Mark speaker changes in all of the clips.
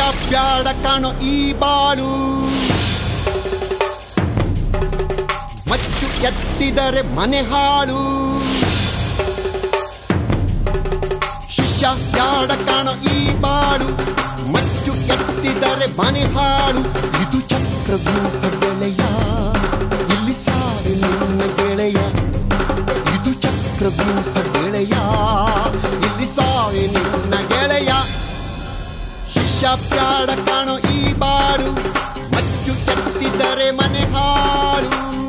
Speaker 1: ಶಿಷ್ಯ ಬ್ಯಾಡ ಕಾಣೋ ಈ ಬಾಳು ಮಚ್ಚು ಎತ್ತಿದರೆ ಮನೆ ಹಾಳು ಶಿಷ್ಯ ಬ್ಯಾಡ ಕಾಣೋ ಈ ಬಾಳು ಮಚ್ಚು ಎತ್ತಿದರೆ ಮನೆ ಹಾಳು ಇದು ಚಕ್ರವ್ಯೂಹ ಗೆಳೆಯ ಇಲ್ಲಿ ಸಾರಿ ನಿನ್ನ ಗೆಳೆಯ ಇದು ಚಕ್ರವ್ಯೂಹ ಗೆಳೆಯ ಇಲ್ಲಿ ಸಾರಿ ನಿನ್ನ ಗೆಳೆಯ ಶಿಷ್ಯ ಬ್ಯಾಡ ಕಾಣೋ ಈ ಬಾಳು ಮಚ್ಚು ಎತ್ತಿದರೆ ಮನೆ ಹಾಳು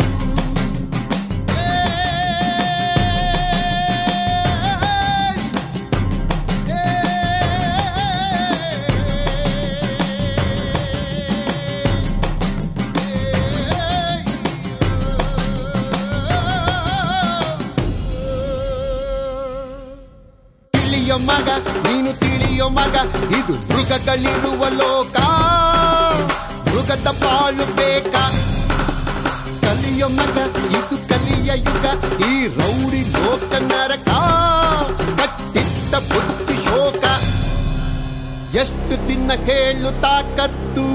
Speaker 1: ತಿಳಿಯೋ ಮಗ ನೀನು ತಿಳಿಯೋ ಮಗ ಇದು ಮೃಗಗಳಿರುವ ಲೋಕ ಮೃಗದ ಬಾಳು ಬೇಕಾ ಕಲಿಯೋ ಮಗ ಇದು ಕಲಿಯ ಯುಗ ಈ ರೌಡಿ ಲೋಕ ನರಕ ಕಟ್ಟಿಟ್ಟ ಬುದ್ಧಿ ಶೋಕ ಎಷ್ಟು ದಿನ ಹೇಳು ತಾಕತ್ತು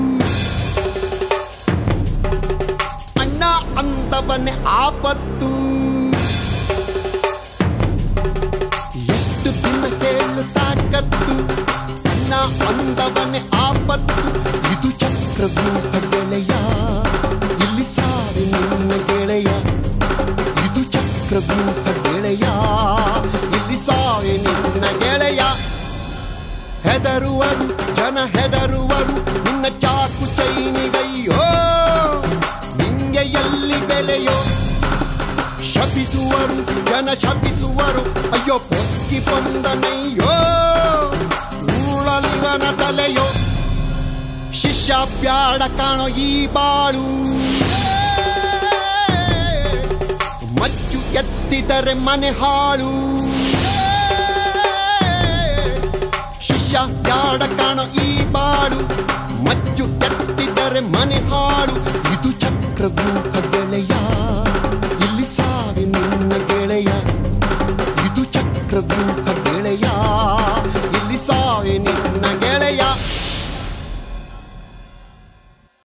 Speaker 1: ಅಣ್ಣ ಅಂತವನ್ನೇ ಆಪತ್ತು ಎಷ್ಟು ದಿನ ಹೇಳು ತಾಕತ್ತು ಅಣ್ಣ ಅಂದವನೇ ಆಪತ್ತು ಇದು ಚಕ್ರವ್ಯೂಹ ಗೆಳೆಯ ಇಲ್ಲಿ ಸಾರಿ ನಿನ್ನ ಗೆಳೆಯ ಇದು ಚಕ್ರವ್ಯೂಹ ಗೆಳೆಯ ಇಲ್ಲಿ ಸಾರಿ ನಿನ್ನ ಗೆಳೆಯ ಹೆದರುವರು ಜನ ಹೆದರುವರು ನಿನ್ನ ಚಾಕು ಚೈನಿಗಯ್ಯೋ ನಿಂಗೆ ಎಲ್ಲಿ ಬೆಲೆಯೋ ಶಪಿಸುವರು ಜನ ಶಪಿಸುವರು ಅಯ್ಯೋ ಪೊಕ್ಕಿ ಬಂದನಯ್ಯೋ ಊಳಲಿವನ ತಲೆಯೋ ಶಿಷ್ಯ ಬ್ಯಾಡ ಕಾಣೋ ಈ ಬಾಳು ಮಚ್ಚು ಎತ್ತಿದರೆ ಮನೆ ಹಾಳು ಶಿಷ್ಯ ಬ್ಯಾಡ ಕಾಣೋ ಈ ಬಾಳು ಮಚ್ಚು ಎತ್ತಿದರೆ ಮನೆ ಹಾಳು ಇದು ಚಕ್ರವ್ಯೂಹ ಗೆಳೆಯ ಇಲ್ಲಿ ಸಾವಿನ